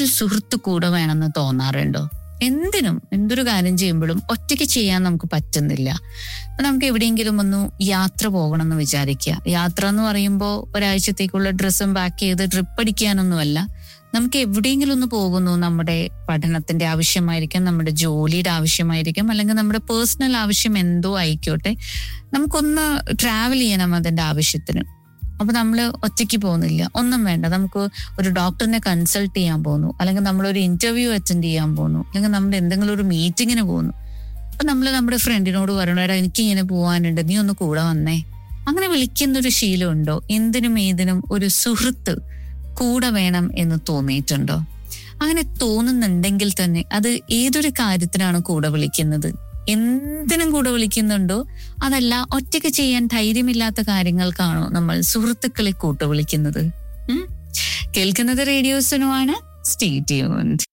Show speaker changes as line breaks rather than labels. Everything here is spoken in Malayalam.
ഒരു സുഹൃത്ത് കൂടെ വേണമെന്ന് തോന്നാറുണ്ടോ എന്തിനും എന്തൊരു കാര്യം ചെയ്യുമ്പോഴും ഒറ്റയ്ക്ക് ചെയ്യാൻ നമുക്ക് പറ്റുന്നില്ല അപ്പൊ നമുക്ക് എവിടെയെങ്കിലും ഒന്ന് യാത്ര പോകണം എന്ന് വിചാരിക്കുക യാത്ര എന്ന് പറയുമ്പോൾ ഒരാഴ്ചത്തേക്കുള്ള ഡ്രസ്സും പാക്ക് ചെയ്ത് ട്രിപ്പ് അടിക്കാനൊന്നുമല്ല നമുക്ക് എവിടെയെങ്കിലും ഒന്ന് പോകുന്നു നമ്മുടെ പഠനത്തിന്റെ ആവശ്യമായിരിക്കും നമ്മുടെ ജോലിയുടെ ആവശ്യമായിരിക്കും അല്ലെങ്കിൽ നമ്മുടെ പേഴ്സണൽ ആവശ്യം എന്തോ ആയിക്കോട്ടെ നമുക്കൊന്ന് ട്രാവൽ ചെയ്യണം അതിന്റെ ആവശ്യത്തിന് അപ്പൊ നമ്മൾ ഒറ്റയ്ക്ക് പോകുന്നില്ല ഒന്നും വേണ്ട നമുക്ക് ഒരു ഡോക്ടറിനെ കൺസൾട്ട് ചെയ്യാൻ പോകുന്നു അല്ലെങ്കിൽ നമ്മളൊരു ഇന്റർവ്യൂ അറ്റൻഡ് ചെയ്യാൻ പോകുന്നു അല്ലെങ്കിൽ നമ്മുടെ എന്തെങ്കിലും ഒരു മീറ്റിങ്ങിന് പോകുന്നു അപ്പൊ നമ്മൾ നമ്മുടെ ഫ്രണ്ടിനോട് പറയണോ എടാ എനിക്ക് ഇങ്ങനെ പോകാനുണ്ട് നീ ഒന്ന് കൂടെ വന്നേ അങ്ങനെ വിളിക്കുന്ന ഒരു ശീലമുണ്ടോ എന്തിനും ഏതിനും ഒരു സുഹൃത്ത് കൂടെ വേണം എന്ന് തോന്നിയിട്ടുണ്ടോ അങ്ങനെ തോന്നുന്നുണ്ടെങ്കിൽ തന്നെ അത് ഏതൊരു കാര്യത്തിനാണ് കൂടെ വിളിക്കുന്നത് എന്തിനും കൂടെ വിളിക്കുന്നുണ്ടോ അതല്ല ഒറ്റയ്ക്ക് ചെയ്യാൻ ധൈര്യമില്ലാത്ത കാര്യങ്ങൾക്കാണോ നമ്മൾ സുഹൃത്തുക്കളെ കൂട്ട വിളിക്കുന്നത് ഉം? കേൾക്കുന്നത് റേഡിയോസിനുമാണ് സ്റ്റേ ട്യൂൺഡ്